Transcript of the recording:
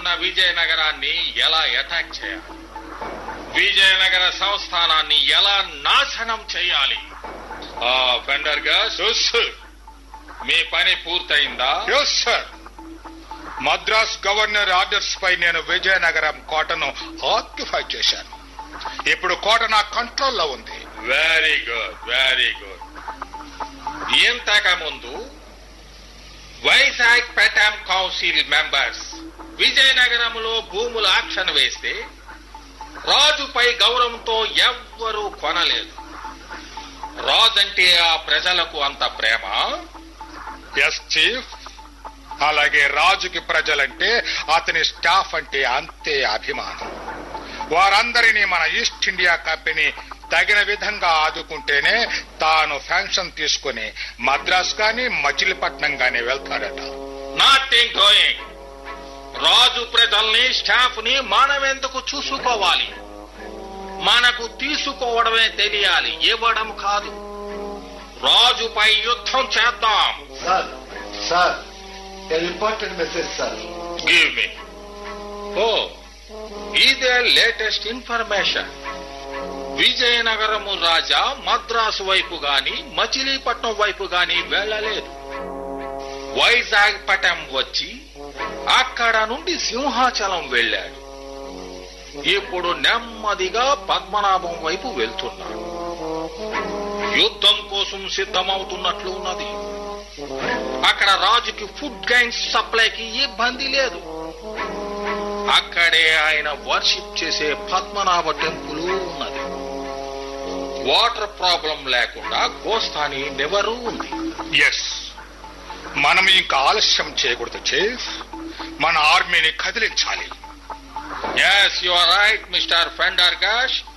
ఉన్న విజయనగరాన్ని ఎలా అటాక్ చేయాలి విజయనగర సంస్థానాన్ని ఎలా నాశనం చేయాలి ఆ ఫెండర్ గా మీ పని పూర్తయిందా yes sir Madras governor orders పై నేను విజయనగరం కోటను ఆక్యుపై చేశాను ఇప్పుడు కోట నా కంట్రోల్లో ఉంది వెరీ గుడ్ వెరీ గుడ్ ఇంతకు ముందు వైజాగ్ పెటామ్ కౌన్సిల్ మెంబర్స్ విజయనగరంలో భూములు ఆక్షన్ వేస్తే రాజుపై గౌరవంతో ఎవ్వరూ కొనలేదు రాజంటే ఆ ప్రజలకు అంత ప్రేమ ఎస్ చీఫ్ అలాగే రాజుకి ప్రజలంటే అతని స్టాఫ్ అంటే అంతే అభిమానం వారందరినీ మన ఈస్ట్ ఇండియా కంపెనీ తగిన విధంగా ఆదుకుంటేనే తాను ఫ్యాంక్షన్ తీసుకుని మద్రాస్ గాని మచిలీపట్నం గాని వెళ్తాడట నాటింగ్ గోయింగ్ రాజు ప్రజల్ని స్టాఫ్ ని మనం ఎందుకు చూసుకోవాలి మనకు తీసుకోవడమే తెలియాలి ఇవ్వడం కాదు రాజుపై యుద్ధం చేద్దాం sir sir an important message, sir. Give me ఓ ఇదే లేటెస్ట్ ఇన్ఫర్మేషన్ విజయనగరము రాజా మద్రాసు వైపు గాని మచిలీపట్నం వైపు గాని వెళ్ళలేదు వైజాగ్ పటం వచ్చి అక్కడ నుండి సింహాచలం వెళ్ళాడు ఇప్పుడు నెమ్మదిగా పద్మనాభం వైపు వెళ్తున్నాడు యుద్ధం కోసం సిద్ధమవుతున్నట్లు ఉన్నది అక్కడ రాజుకి ఫుడ్ గైన్స్ సప్లైకి ఇబ్బంది లేదు అక్కడే ఆయన వర్షిప్ చేసే పద్మనాభ టెంపుల్ ఉన్నది వాటర్ ప్రాబ్లం లేకుండా గోస్థాని నెవరు ఉంది ఎస్ మనం ఇంకా ఆలస్యం చేయకూడదు చీఫ్ మన ఆర్మీని కదిలించాలి yes you are right mister Fender gosh